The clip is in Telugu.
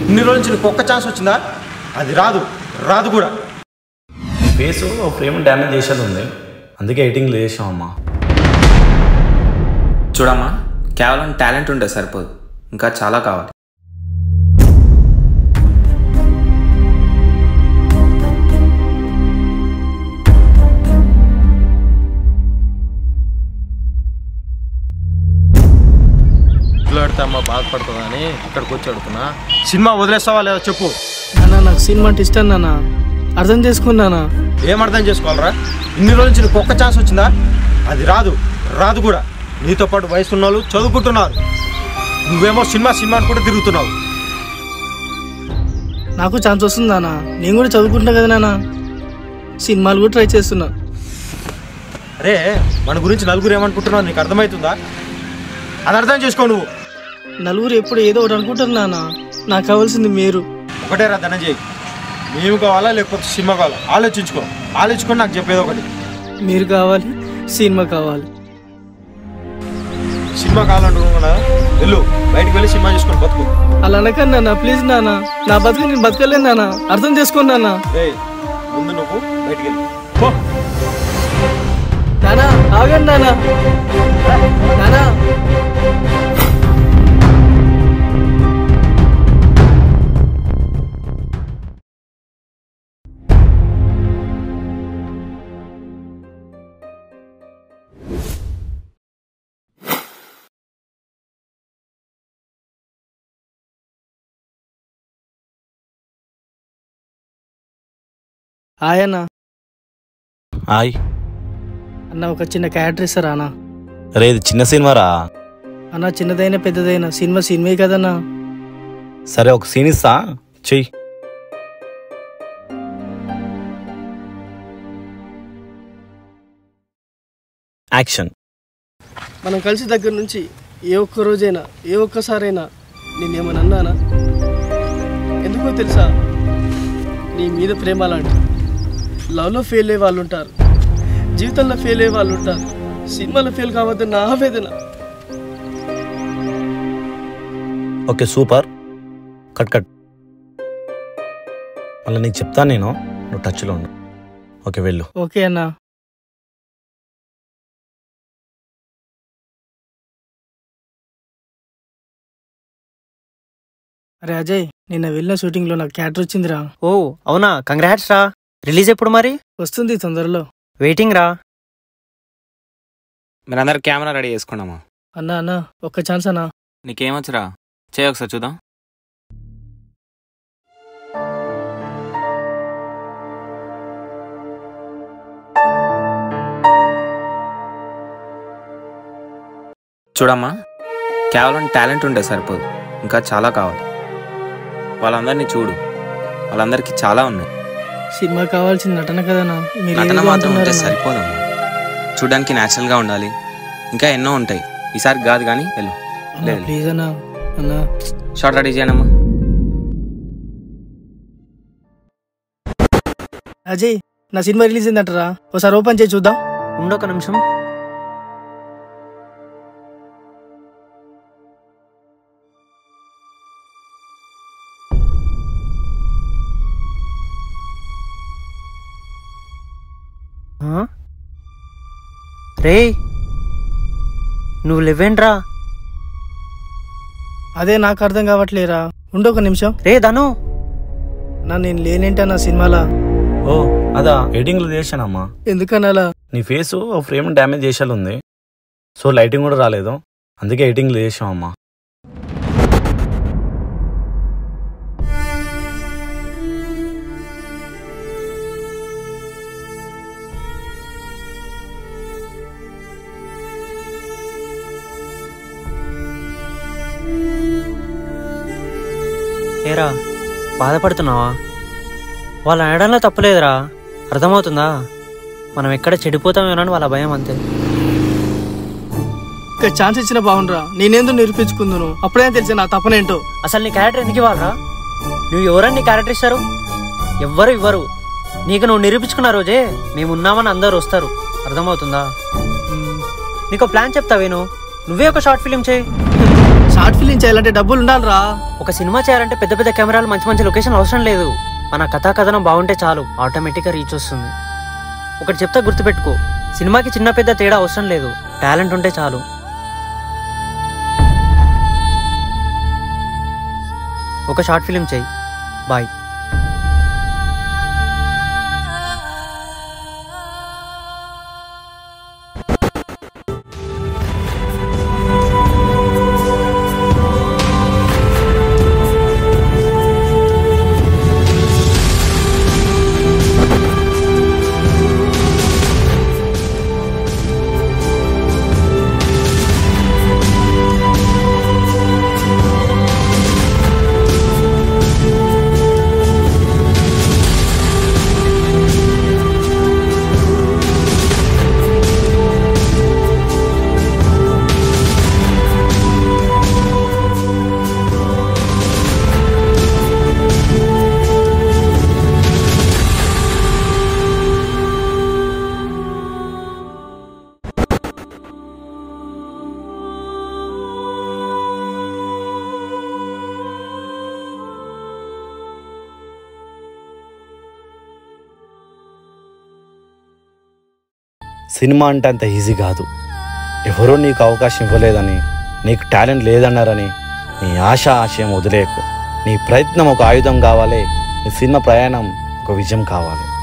ఇన్ని రోజుల నుంచి నీకు ఒక్క ఛాన్స్ వచ్చిందా అది రాదు రాదు కూడా ఫేస్ ఫ్రేమ్ డ్యామేజ్ చేసేది ఉంది అందుకే ఎయిటింగ్ చేసామమ్మా చూడమ్మా కేవలం టాలెంట్ ఉంటే సరిపోదు ఇంకా చాలా కావాలి ఇంట్లో పెడితే అమ్మ బాధపడుతుందని ఇక్కడికి వచ్చి అడుగుతున్నా సినిమా వదిలేస్తావా లేదా చెప్పు నాన్న నాకు సినిమా అంటే ఇష్టం నాన్న అర్థం చేసుకున్నానా ఏం అర్థం చేసుకోవాలరా ఇన్ని రోజుల నుంచి నీకు ఒక్క ఛాన్స్ వచ్చిందా అది రాదు రాదు కూడా నీతో పాటు వయసు ఉన్న వాళ్ళు చదువుకుంటున్నారు నువ్వేమో సినిమా సినిమా అని కూడా తిరుగుతున్నావు నాకు ఛాన్స్ వస్తుంది నాన్న నేను కూడా చదువుకుంటున్నా కదా నాన్న సినిమాలు కూడా ట్రై చేస్తున్నా అరే మన గురించి నలుగురు ఏమనుకుంటున్నావు నీకు అర్థమవుతుందా అది అర్థం చేసుకో నువ్వు నలుగురు ఎప్పుడు ఏదో ఒకటి అనుకుంటారు నాన్న నాకు కావాల్సింది మీరు ఒకటే రా ధనంజయ్ మేము కావాలా లేకపోతే సినిమా కావాలా ఆలోచించుకో ఆలోచించుకొని నాకు చెప్పేది ఒకటి మీరు కావాలి సినిమా కావాలి సినిమా కావాలంటున్నావు కదా వెళ్ళు బయటికి వెళ్ళి సినిమా చూసుకొని బతుకు అలా అనకండి నాన్న ప్లీజ్ నాన్న నా బతుకు నేను బతకలేను నాన్న అర్థం చేసుకోండి నాన్న ఏయ్ ముందు నువ్వు బయటికి వెళ్ళి పో నానా ఆగండి నానా నానా ఆయన్న హాయ్ అన్న ఒక చిన్న క్యారెక్టర్ ఇస్తారా అన్న రే ఇది చిన్న సినిమా రా అన్న చిన్నదైనా పెద్దదైనా సినిమా సినిమా కదన్నా సరే ఒక సీన్ ఇస్తా చెయ్యి యాక్షన్ మనం కలిసి దగ్గర నుంచి ఏ ఒక్క రోజైనా ఏ ఒక్కసారైనా నేనేమని అన్నానా ఎందుకో తెలుసా నీ మీద ప్రేమ లాంటి లవ్లో ఫెయిల్ అయ్యే వాళ్ళు ఉంటారు జీవితంలో ఫెయిల్ అయ్యే వాళ్ళు ఉంటారు సినిమాలో ఫెయిల్ కావద్దు నా ఆవేదన ఓకే సూపర్ కట్ కట్ మళ్ళీ నీకు చెప్తాను నేను నువ్వు టచ్లో ఉండు ఓకే వెళ్ళు ఓకే అన్న అరే అజయ్ నిన్న వెళ్ళిన షూటింగ్లో నాకు క్యారెక్టర్ వచ్చిందిరా ఓ అవునా కంగ్రాట్స్ రా రిలీజ్ ఎప్పుడు మరి వస్తుంది తొందరలో వెయిటింగ్ రా మీరందరూ కెమెరా రెడీ చేసుకున్నామా అన్న అన్న ఒక్క ఛాన్స్ అన్న నీకేమొచ్చురా చేయ ఒకసారి చూద్దాం చూడమ్మా కేవలం టాలెంట్ ఉంటే సరిపోదు ఇంకా చాలా కావాలి వాళ్ళందరినీ చూడు వాళ్ళందరికీ చాలా ఉన్నాయి సినిమా కావాల్సిన నటన కదనా మీరు నటన ఏదో మాత్రం ఉంటే అంటున్నారన్నా. సరిపోదమ్మా చూడడానికి న్యాచురల్గా ఉండాలి ఇంకా ఎన్నో ఉంటాయి ఈసారి కాదు కానీ వెళ్ళు అన్న, లేదు ప్లీజ్ అన్న అన్న షార్ట్ రెడీ చేయనమ్మా అజయ్ నా సినిమా రిలీజ్ అయిందంటారా ఒకసారి ఓపెన్ చేసి చూద్దాం ఉండొక నిమిషం ఆ? రే నువ్వు లేవేంట్రా అదే నాకు అర్థం కావట్లేరా ఉండు ఒక నిమిషం రే ధను నా నేను లేనేంటా నా సినిమాలా ఓ అదా ఎడిటింగ్లో చేశానమ్మా ఎందుకనాలా నీ ఫేస్ ఫ్రేమ్ డ్యామేజ్ చేసేది ఉంది సో లైటింగ్ కూడా రాలేదు అందుకే ఎడిటింగ్లో చేసామమ్మా ఏరా బాధపడుతున్నావా వాళ్ళ అనడంలో తప్పులేదురా అర్థమవుతుందా మనం ఎక్కడ చెడిపోతామేనని వాళ్ళ భయం అంతే ఇంకా ఛాన్స్ ఇచ్చిన బాగుండ్రా నేనేందో నిరూపించుకుందును అప్పుడే తెలిసి నా తప్పనేంటో అసలు నీ క్యారెక్టర్ ఎందుకు ఇవ్వాలరా నువ్వు ఎవరని నీ క్యారెక్టర్ ఇస్తారు ఎవ్వరు ఇవ్వరు నీకు నువ్వు నిరూపించుకున్న రోజే మేము ఉన్నామని అందరూ వస్తారు అర్థమవుతుందా మ్మ్. నీకు ప్లాన్ చెప్తా వేణు నువ్వే ఒక షార్ట్ ఫిలిం చేయి షార్ట్ ఫిలిం ఫిలిం చేయాలంటే డబ్బులు ఉండాలిరా ఒక సినిమా చేయాలంటే పెద్ద పెద్ద కెమెరాలు మంచి మంచి లొకేషన్ అవసరం లేదు మన కథా కథనం బాగుంటే చాలు ఆటోమేటిక్గా రీచ్ వస్తుంది ఒకటి చెప్తా గుర్తుపెట్టుకో సినిమాకి చిన్న పెద్ద తేడా అవసరం లేదు టాలెంట్ ఉంటే చాలు ఒక షార్ట్ ఫిలిం చేయి బాయ్ సినిమా అంటే అంత ఈజీ కాదు ఎవరో నీకు అవకాశం ఇవ్వలేదని నీకు టాలెంట్ లేదన్నారని నీ ఆశ ఆశయం వదిలేకు నీ ప్రయత్నం ఒక ఆయుధం కావాలి నీ సినిమా ప్రయాణం ఒక విజయం కావాలి